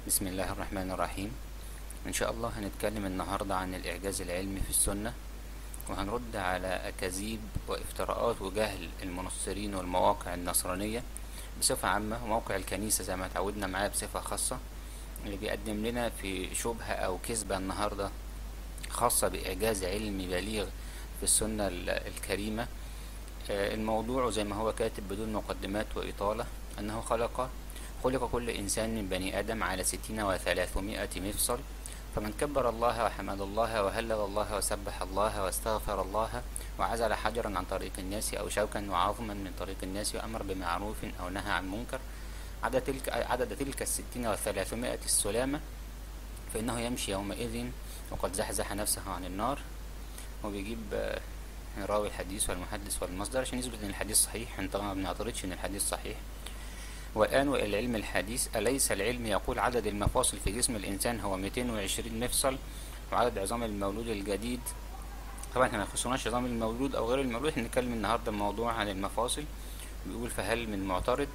بسم الله الرحمن الرحيم إن شاء الله هنتكلم النهاردة عن الإعجاز العلمي في السنة وهنرد على أكاذيب وافتراءات وجهل المنصرين والمواقع النصرانية بصفة عامة وموقع الكنيسة زي ما تعودنا معاه بصفة خاصة اللي بيقدم لنا في شبهة أو كذبة النهاردة خاصة بإعجاز علمي بليغ في السنة ال- الكريمة آه، الموضوع زي ما هو كاتب بدون مقدمات وإطالة أنه خلق خلق كل إنسان من بني آدم على ستين وثلاثمائة مفصل فمن كبر الله وحمد الله وهلل الله وسبح الله واستغفر الله وعزل حجرا عن طريق الناس أو شوكا وعظما من طريق الناس وأمر بمعروف أو نهى عن منكر عدد تلك, عدد تلك الستين وثلاثمائة السلامة فإنه يمشي يومئذ وقد زحزح نفسه عن النار وبيجيب آه، راوي الحديث والمحدث والمصدر عشان يثبت ان الحديث صحيح انت ما بنعترضش ان الحديث صحيح والآن والعلم الحديث أليس العلم يقول عدد المفاصل في جسم الإنسان هو 220 مفصل وعدد عظام المولود الجديد طبعا احنا ما يخصناش عظام المولود أو غير المولود احنا بنتكلم النهاردة الموضوع عن المفاصل بيقول فهل من معترض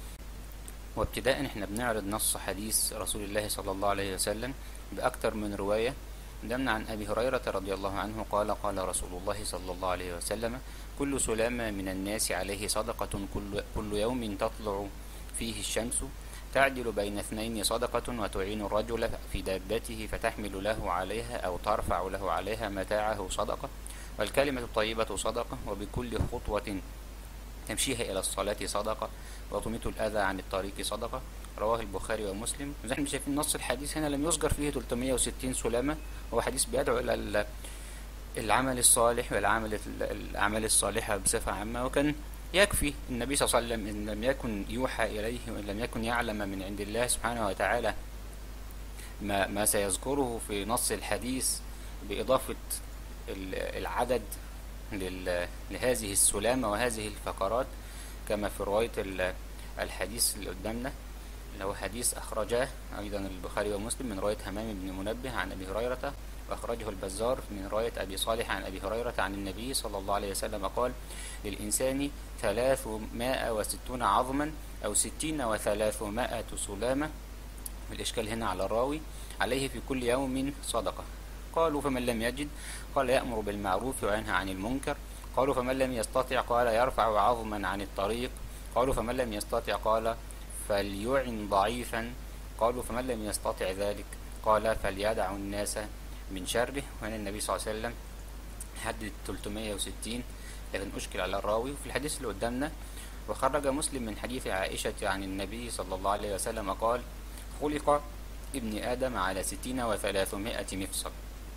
وابتداء احنا بنعرض نص حديث رسول الله صلى الله عليه وسلم بأكثر من رواية دمنا عن أبي هريرة رضي الله عنه قال قال رسول الله صلى الله عليه وسلم كل سلامة من الناس عليه صدقة كل, كل يوم تطلع فيه الشمس تعدل بين اثنين صدقة وتعين الرجل في دابته فتحمل له عليها أو ترفع له عليها متاعه صدقة والكلمة الطيبة صدقة وبكل خطوة تمشيها إلى الصلاة صدقة وتميت الأذى عن الطريق صدقة رواه البخاري ومسلم زي احنا شايفين نص الحديث هنا لم يذكر فيه 360 سلامة هو حديث بيدعو إلى ال- العمل الصالح والعمل الأعمال الصالحة بصفة عامة وكان يكفي النبي صلى الله عليه وسلم إن لم يكن يوحى إليه وإن لم يكن يعلم من عند الله سبحانه وتعالى ما, ما سيذكره في نص الحديث بإضافة ال- العدد لل- لهذه السلامة وهذه الفقرات كما في رواية ال- الحديث اللي قدامنا اللي هو حديث أخرجاه أيضا البخاري ومسلم من رواية همام بن منبه عن أبي هريرة وأخرجه البزار من رواية أبي صالح عن أبي هريرة عن النبي صلى الله عليه وسلم قال للإنسان ثلاثمائة وستون عظما أو ستين وثلاثمائة سلامة الإشكال هنا على الراوي عليه في كل يوم صدقة قالوا فمن لم يجد قال يأمر بالمعروف وينهى عن المنكر قالوا فمن لم يستطع قال يرفع عظما عن الطريق قالوا فمن لم يستطع قال فليعن ضعيفا قالوا فمن لم يستطع ذلك قال فليدع الناس من شره وهنا النبي صلى الله عليه وسلم حدد 360 لكن أشكل على الراوي وفي الحديث اللي قدامنا وخرج مسلم من حديث عائشة عن النبي صلى الله عليه وسلم قال خلق ابن آدم على ستين وثلاثمائة مفصل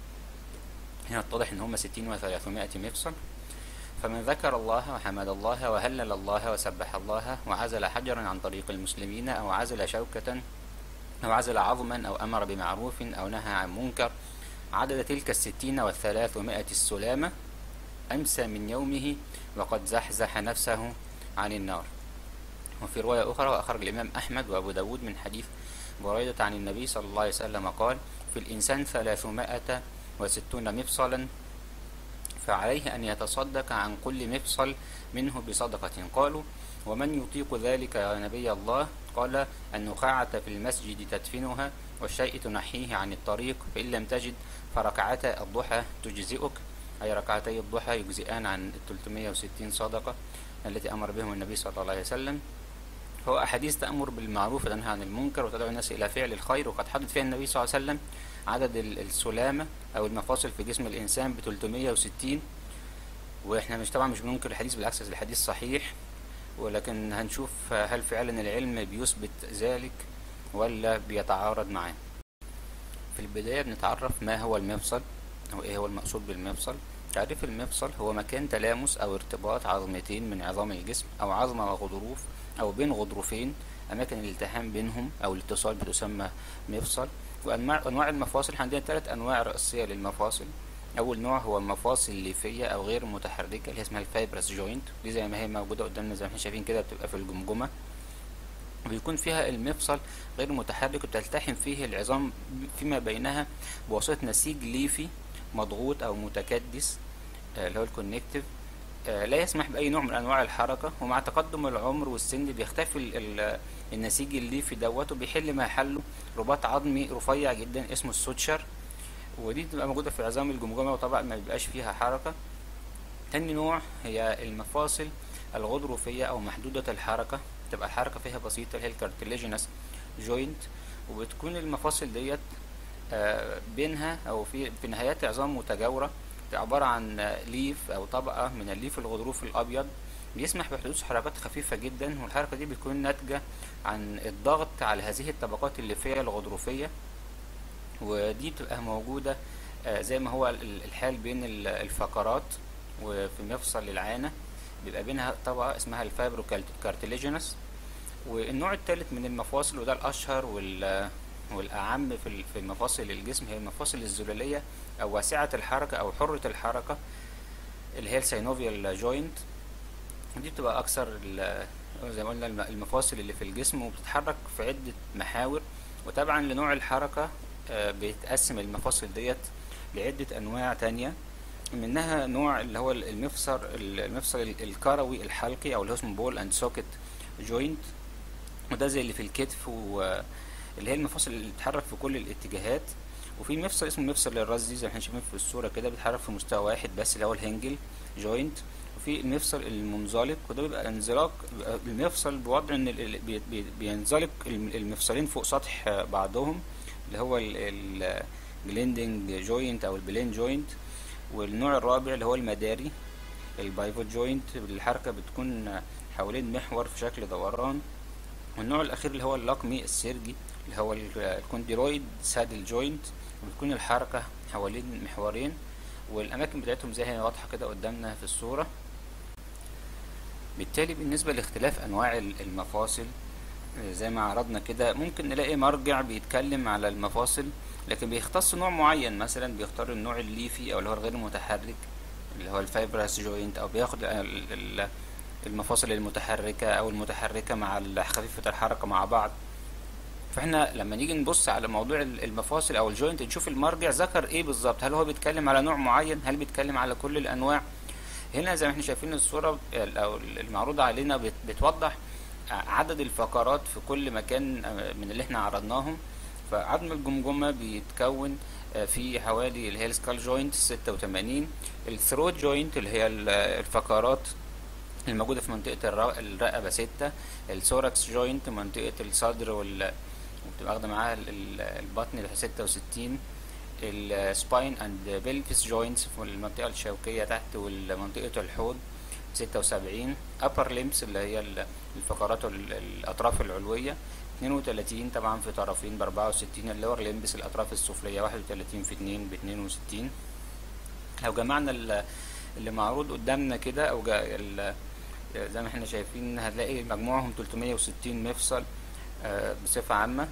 هنا اتضح ان هم ستين وثلاثمائة مفصل فمن ذكر الله وحمد الله وهلل الله وسبح الله وعزل حجرا عن طريق المسلمين أو عزل شوكة أو عزل عظما أو أمر بمعروف أو نهى عن منكر عدد تلك الستين والثلاثمائة السلامة أمسى من يومه وقد زحزح نفسه عن النار وفي رواية أخرى وأخرج الإمام أحمد وأبو داود من حديث بريدة عن النبي صلى الله عليه وسلم قال في الإنسان ثلاثمائة وستون مفصلا فعليه أن يتصدق عن كل مفصل منه بصدقة قالوا ومن يطيق ذلك يا نبي الله قال النخاعة في المسجد تدفنها والشيء تنحيه عن الطريق فإن لم تجد فركعتا الضحى تجزئك أي ركعتي الضحى يجزئان عن ال 360 صدقة التي أمر بهم النبي صلى الله عليه وسلم هو أحاديث تأمر بالمعروف وتنهى عن المنكر وتدعو الناس إلى فعل الخير وقد حدد فيها النبي صلى الله عليه وسلم عدد ال- السلامة أو المفاصل في جسم الإنسان ب 360 وإحنا مش طبعا مش بننكر الحديث بالعكس الحديث صحيح ولكن هنشوف هل فعلا العلم بيثبت ذلك ولا بيتعارض معاه في البداية بنتعرف ما هو المفصل أو إيه هو المقصود بالمفصل تعريف المفصل هو مكان تلامس أو ارتباط عظمتين من عظام الجسم أو عظمة وغضروف أو بين غضروفين أماكن الالتحام بينهم أو الاتصال بتسمى مفصل وأنواع أنواع المفاصل إحنا عندنا ثلاث أنواع رئيسية للمفاصل أول نوع هو المفاصل الليفية أو غير متحركة اللي هي اسمها الفايبرس جوينت دي زي ما هي موجودة قدامنا زي ما احنا شايفين كده بتبقى في الجمجمة بيكون فيها المفصل غير متحرك وبتلتحم فيه العظام فيما بينها بواسطة نسيج ليفي مضغوط أو متكدس آه، اللي هو الكونكتيف آه، لا يسمح بأي نوع من أنواع الحركة ومع تقدم العمر والسن بيختفي ال- ال- النسيج الليفي دوت وبيحل محله رباط عظمي رفيع جدا اسمه السوتشر ودي بتبقى موجودة في عظام الجمجمة وطبعا ما بيبقاش فيها حركة تاني نوع هي المفاصل الغضروفية أو محدودة الحركة تبقى الحركة فيها بسيطة اللي هي الكارتليجينس جوينت وبتكون المفاصل ديت آه، بينها أو في في نهايات عظام متجاورة عبارة عن آه، ليف أو طبقة من الليف الغضروفي الأبيض بيسمح بحدوث حركات خفيفة جدا والحركة دي بتكون ناتجة عن الضغط على هذه الطبقات الليفية الغضروفية ودي بتبقى موجودة آه، زي ما هو ال- الحال بين ال- الفقرات وفي مفصل العانة بيبقى بينها طبقة اسمها الفايبرو كارتليجينس والنوع الثالث من المفاصل وده الأشهر وال والأعم في ال- في المفاصل الجسم هي المفاصل الزلالية أو واسعة الحركة أو حرة الحركة اللي هي السينوفيال جوينت دي بتبقى أكثر ال- زي ما قلنا الم- المفاصل اللي في الجسم وبتتحرك في عدة محاور وطبعا لنوع الحركة آه، بيتقسم المفاصل ديت لعدة أنواع تانية منها نوع اللي هو المفصل المفصل الكروي الحلقي أو اللي هو اسمه بول أند سوكت جوينت وده زي اللي في الكتف واللي هي المفاصل اللي بتتحرك في كل الاتجاهات وفي مفصل اسمه مفصل الراس دي زي ما احنا شايفين في الصورة كده بيتحرك في مستوى واحد بس اللي هو الهنجل جوينت وفي المفصل المنزلق وده بيبقى انزلاق بيبقى المفصل بوضع ان ال- ال- بي- بي- بينزلق الم- المفصلين فوق سطح بعضهم اللي هو الجليندنج جوينت او البلين جوينت والنوع الرابع اللي هو المداري البايفوت جوينت الحركة بتكون حوالين محور في شكل دوران والنوع الأخير اللي هو اللقمي السيرجي اللي هو ال- الكونديرويد سادل جوينت وبتكون الحركة حوالين محورين والأماكن بتاعتهم زي هي واضحة كده قدامنا في الصورة بالتالي بالنسبة لاختلاف أنواع ال- المفاصل آه، زي ما عرضنا كده ممكن نلاقي مرجع بيتكلم على المفاصل لكن بيختص نوع معين مثلا بيختار النوع الليفي أو اللي هو الغير المتحرك اللي هو الفايبرس جوينت أو بياخد ال- ال- المفاصل المتحركة أو المتحركة مع ال- خفيفة الحركة مع بعض فاحنا لما نيجي نبص على موضوع ال- المفاصل او الجوينت نشوف المرجع ذكر ايه بالظبط هل هو بيتكلم على نوع معين هل بيتكلم على كل الانواع هنا زي ما احنا شايفين الصورة ال- او المعروضة علينا بت- بتوضح عدد الفقرات في كل مكان آه، من اللي احنا عرضناهم فعظم الجمجمة بيتكون آه، في حوالي اللي هي السكال جوينت 86 الثروت جوينت اللي هي ال- الفقرات الموجودة في منطقة الر- الرقبة ستة الثوركس جوينت منطقة الصدر وال وبتبقى واخدة معاها ال- ال- البطن اللي هي ستة وستين السباين اند بلفس جوينتس في المنطقة الشوكية تحت ومنطقة الحوض ستة وسبعين upper limbs اللي هي ال- الفقرات وال- الأطراف العلوية اتنين وتلاتين طبعا في طرفين بأربعة وستين اللور limbs الأطراف السفلية واحد وتلاتين في اتنين باتنين وستين لو جمعنا ال- اللي معروض قدامنا كده أو جا ال- زي ما احنا شايفين هنلاقي مجموعهم 360 مفصل آه، بصفة عامة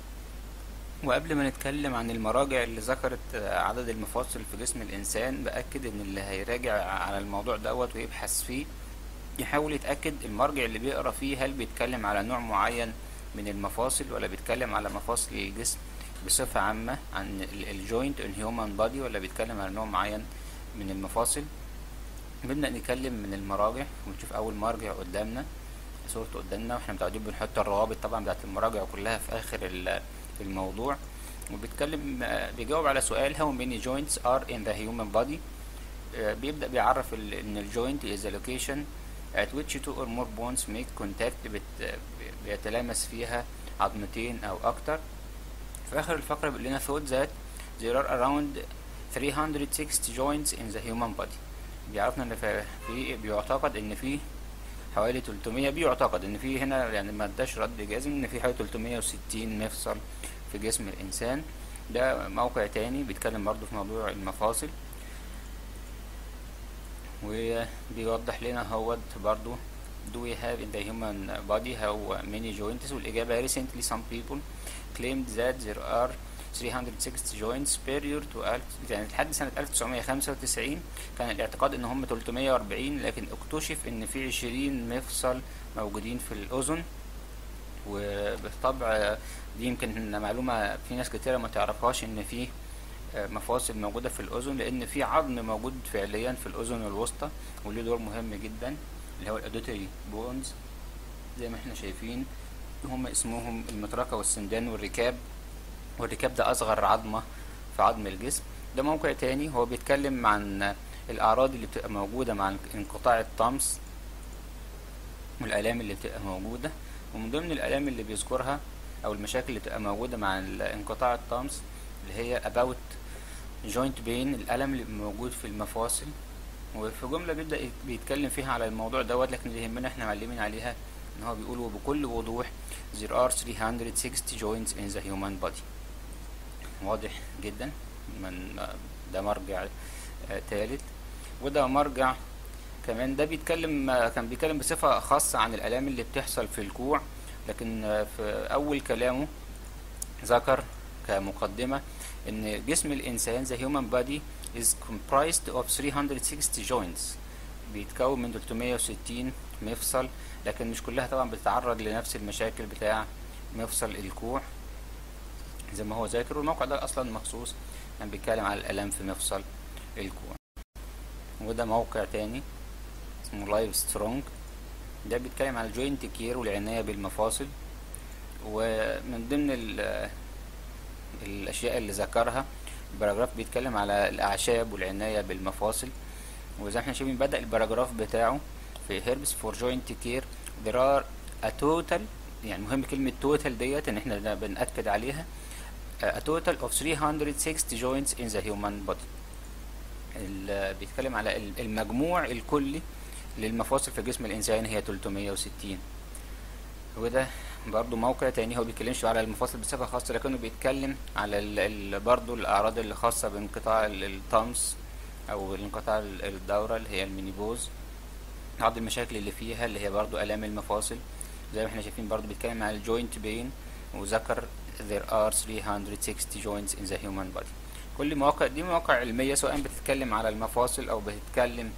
وقبل ما نتكلم عن المراجع اللي ذكرت آه، عدد المفاصل في جسم الإنسان بأكد إن اللي هيراجع على الموضوع دوت ويبحث فيه يحاول يتأكد المرجع اللي بيقرا فيه هل بيتكلم على نوع معين من المفاصل ولا بيتكلم على مفاصل الجسم بصفة عامة عن الجوينت ان هيومن بادي ولا بيتكلم على نوع معين من المفاصل بنبدأ نتكلم من المراجع ونشوف أول مرجع قدامنا صورته قدامنا واحنا متعودين بنحط الروابط طبعا بتاعت المراجع كلها في آخر ال- الموضوع وبيتكلم آه، بيجاوب على سؤال how many joints are in the human body آه، بيبدأ بيعرف ال- إن الجوينت is a location at which two or more bones make contact بت بيتلامس فيها عظمتين أو أكتر في آخر الفقرة بيقول لنا thought that there are around 360 joints in the human body بيعرفنا إن في في- بيعتقد إن في حوالي 300 بيعتقد إن في هنا يعني ما اداش رد جازم إن في حوالي 360 مفصل في جسم الإنسان ده موقع تاني بيتكلم برضه في موضوع المفاصل وبيوضح لنا هوت برضو do we have in the human body how many joints والإجابة recently some people claimed that there are 360 joints prior to ألف- يعني لحد سنة 1995 كان الاعتقاد ان هم 340 لكن اكتشف ان في 20 مفصل موجودين في الأذن وبالطبع دي يمكن معلومة في ناس كتيرة ما تعرفهاش ان في آه، مفاصل موجودة في الأذن لأن في عظم موجود فعليا في الأذن الوسطى وليه دور مهم جدا اللي هو الأدوتري بونز زي ما احنا شايفين هم اسمهم المطرقة والسندان والركاب والركاب ده أصغر عظمة في عظم الجسم ده موقع تاني هو بيتكلم عن الأعراض اللي بتبقى موجودة مع انقطاع الطمس والآلام اللي بتبقى موجودة ومن ضمن الآلام اللي بيذكرها أو المشاكل اللي بتبقى موجودة مع انقطاع الطمس اللي هي about joint pain الألم اللي موجود في المفاصل وفي جملة بيبدأ بيتكلم فيها على الموضوع دوت لكن اللي يهمنا احنا معلمين عليها ان هو بيقول وبكل وضوح there are 360 joints in the human body واضح جدا من ده مرجع ثالث وده مرجع كمان ده بيتكلم كان بيتكلم بصفة خاصة عن الآلام اللي بتحصل في الكوع لكن في أول كلامه ذكر كمقدمة إن جسم الإنسان the human body is comprised of 360 joints بيتكون من 360 مفصل لكن مش كلها طبعا بتتعرض لنفس المشاكل بتاع مفصل الكوع زي ما هو ذاكر والموقع ده اصلا مخصوص كان يعني بيتكلم على الالام في مفصل الكوع وده موقع تاني اسمه لايف سترونج ده بيتكلم على الجوينت كير والعناية بالمفاصل ومن ضمن الاشياء اللي ذكرها الباراجراف بيتكلم على الاعشاب والعناية بالمفاصل وزي ما احنا شايفين بدأ الباراجراف بتاعه في herbs for joint care there are a total يعني مهم كلمة total ديت ان احنا بنأكد عليها a total of 360 joints in the human body بيتكلم على المجموع الكلي للمفاصل في جسم الانسان هي 360 وده برضو موقع تاني هو بيتكلمش على المفاصل بصفة خاصة لكنه بيتكلم على ال ال برضو الأعراض اللي خاصة بانقطاع الطمس أو انقطاع الدورة اللي هي المينيبوز بعض المشاكل اللي فيها اللي هي برضو آلام المفاصل زي ما احنا شايفين برضو بيتكلم على الجوينت بين وذكر there are 360 joints in the human body كل مواقع دي مواقع علمية سواء بتتكلم على المفاصل أو بتتكلم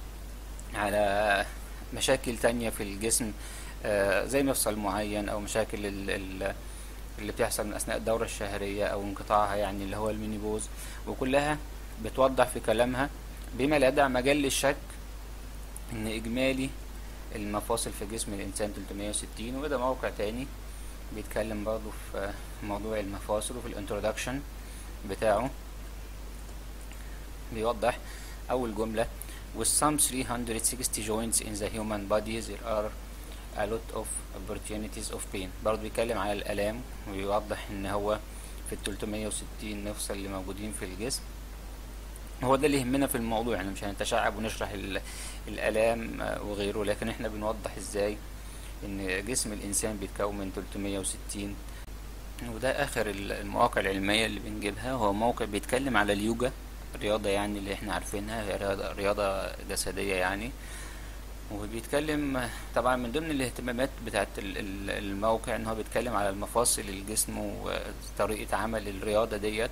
على مشاكل تانية في الجسم آه زي مفصل معين أو مشاكل ال ال اللي بتحصل من أثناء الدورة الشهرية أو انقطاعها يعني اللي هو المينيبوز وكلها بتوضح في كلامها بما لا يدع مجال للشك ان اجمالي المفاصل في جسم الانسان 360 وده موقع تاني بيتكلم برضه في موضوع المفاصل وفي الانترودكشن بتاعه بيوضح اول جملة with some 360 joints in the human body there are a lot of opportunities of pain برضه بيتكلم على الالام وبيوضح ان هو في ال 360 مفصل اللي موجودين في الجسم هو ده اللي يهمنا في الموضوع يعني مش هنتشعب ونشرح الالام وغيره لكن احنا بنوضح ازاي ان جسم الانسان بيتكون من 360 وده اخر المواقع العلمية اللي بنجيبها هو موقع بيتكلم على اليوجا رياضة يعني اللي احنا عارفينها هي رياضة, رياضة جسدية يعني وبيتكلم طبعا من ضمن الاهتمامات بتاعت الموقع ان هو بيتكلم على المفاصل الجسم وطريقة عمل الرياضة ديت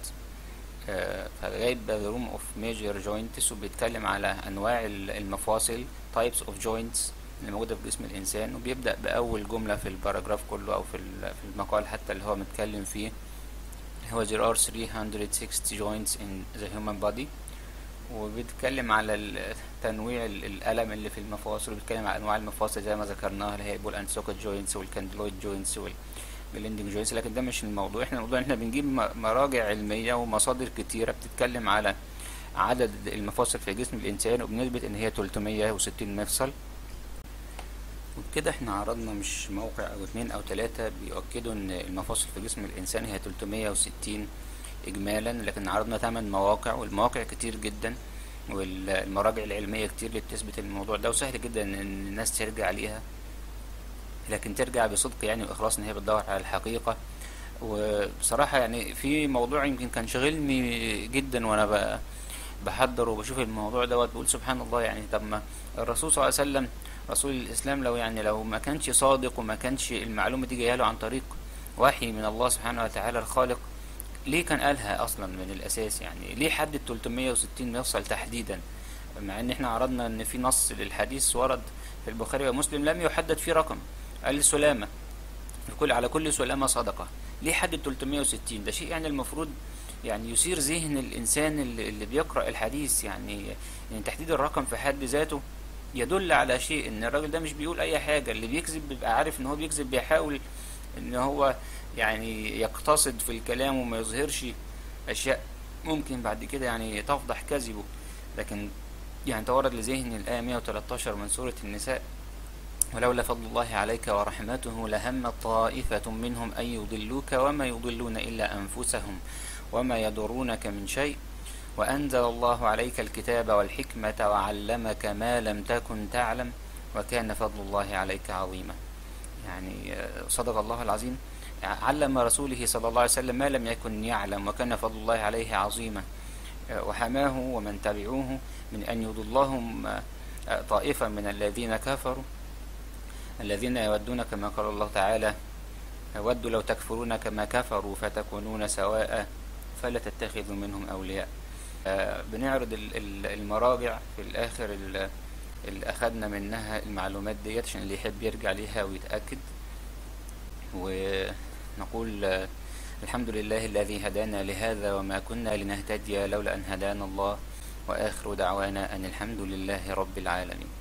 فجايب ذا روم اوف ميجر جوينتس وبيتكلم على انواع المفاصل تايبس اوف جوينتس اللي موجوده في جسم الانسان وبيبدا باول جمله في الباراجراف كله او في في المقال حتى اللي هو متكلم فيه هو there are 360 joints in the human body وبيتكلم على تنويع الالم اللي في المفاصل وبيتكلم على انواع المفاصل زي ما ذكرناها اللي هي بول اند سوكت جوينتس والكاندلويد جوينتس وال بالإندنج جوينتس لكن ده مش الموضوع احنا الموضوع احنا بنجيب مراجع علمية ومصادر كتيرة بتتكلم على عدد المفاصل في جسم الإنسان وبنثبت إن هي 360 مفصل وبكده احنا عرضنا مش موقع أو اتنين أو تلاتة بيؤكدوا إن المفاصل في جسم الإنسان هي 360 إجمالا لكن عرضنا 8 مواقع والمواقع كتير جدا والمراجع العلمية كتير اللي بتثبت الموضوع ده وسهل جدا إن الناس ترجع ليها لكن ترجع بصدق يعني واخلاص ان هي بتدور على الحقيقة وبصراحة يعني في موضوع يمكن كان شغلني جدا وانا بحضر وبشوف الموضوع دوت بقول سبحان الله يعني طب ما الرسول صلى الله عليه وسلم رسول الاسلام لو يعني لو ما كانش صادق وما كانش المعلومة دي جايه له عن طريق وحي من الله سبحانه وتعالى الخالق ليه كان قالها اصلا من الاساس يعني ليه حدد 360 مفصل تحديدا مع ان احنا عرضنا ان في نص للحديث ورد في البخاري ومسلم لم يحدد فيه رقم قال سلامة كل على كل سلامة صدقة ليه حد 360 ده شيء يعني المفروض يعني يثير ذهن الإنسان اللي, اللي بيقرأ الحديث يعني, يعني تحديد الرقم في حد ذاته يدل على شيء ان الراجل ده مش بيقول اي حاجة اللي بيكذب بيبقى عارف ان هو بيكذب بيحاول ان هو يعني يقتصد في الكلام وما يظهرش اشياء ممكن بعد كده يعني تفضح كذبه لكن يعني تورد لذهني الآية 113 من سورة النساء ولولا فضل الله عليك ورحمته لهم طائفة منهم أن يضلوك وما يضلون إلا أنفسهم وما يضرونك من شيء وأنزل الله عليك الكتاب والحكمة وعلمك ما لم تكن تعلم وكان فضل الله عليك عظيما يعني صدق الله العظيم علم رسوله صلى الله عليه وسلم ما لم يكن يعلم وكان فضل الله عليه عظيما وحماه ومن تبعوه من أن يضلهم طائفة من الذين كفروا الذين يودون كما قال الله تعالى ودوا لو تكفرون كما كفروا فتكونون سواء فلا تتخذوا منهم أولياء بنعرض المراجع في الآخر اللي أخدنا منها المعلومات ديت عشان اللي يحب يرجع ليها ويتأكد ونقول الحمد لله الذي هدانا لهذا وما كنا لنهتدي لولا أن هدانا الله وآخر دعوانا أن الحمد لله رب العالمين